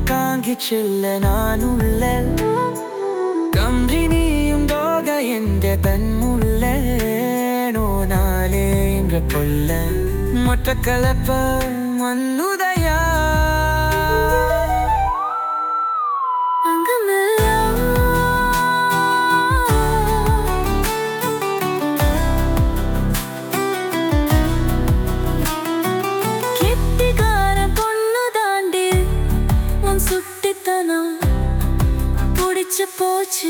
காங்கி செல்ல நான் உள்ள കമ്പിനിയും ലോക എന്റെ തന്മുള്ളേനോ നാലേ എങ്ക കൊല്ല മൊട്ടക്കലപ്പ മന്നുദയ கெட்டிக்கார பொண்ணு தாண்டி உன் சுட்டித்தனம் பிடிச்சு போச்சு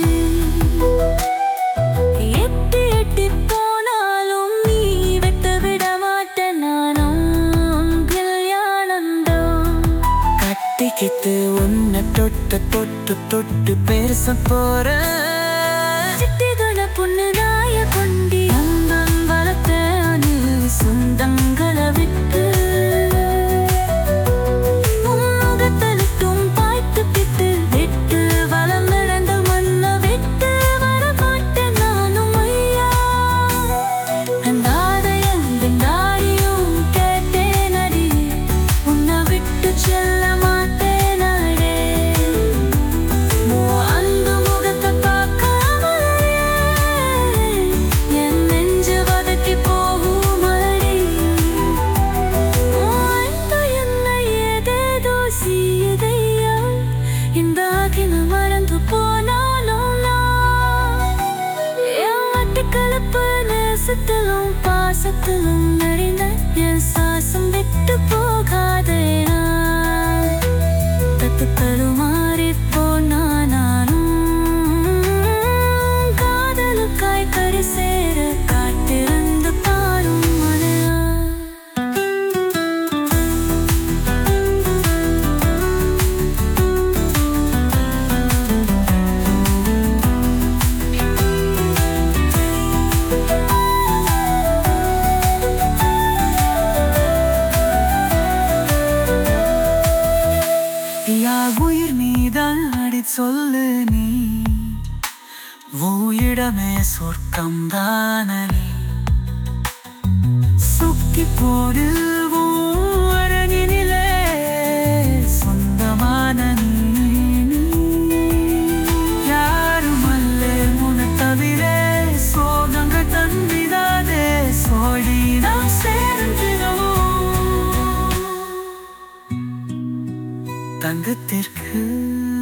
எட்டி எட்டி போனாலும் நீ விட்டு விட மாட்டேன் நானும் கல்யாணம்தான் கட்டிக்கிட்டு உன்னை தொட்டு தொட்டு தொட்டு பேச போறேன் சிட்டிகள பொண்ணு நாய கொண்டி அந்தம் வளர்த்த அணு சொந்தங்களை விட்டு முகத்தலுக்கும் பாய்த்து பிட்டு விட்டு வளம் நடந்த மண்ண விட்டு வர மாட்டேன் நானும் ஐயா அந்தாத எந்த நாடியும் கேட்டேன் அடி உன்னை விட்டு செல்ல மாட்டேன் அடே அந்த முகத்தை பார்க்காமலே என் நெஞ்சு வதக்கி போகும் அடி அந்த என்னை ஏதேதோ செய்யுதையா இந்த ஆகின மறந்து போனாலும் நான் என் வட்டிக்கலப்பு நேசத்திலும் பாசத்திலும் நடிந்த என் சாசம் விட்டு போகாதே நான் தத்து தடுமாறி போனா நானும் காதலுக்காய் கரை சேர காத்திருந்து பாடும் மழையா யா உயிர் மீதான் அடி சொல்லு நீ உயிடமே சொர்க்கம் தானே சுக்கி போடு உன் அரங்கினிலே சொந்தமான நீ யாருமல்ல உன தவிர சோகங்கள் தந்திடாதே சோழி நாம் சேர்ந்திருவோம் தங்கத்திற்கு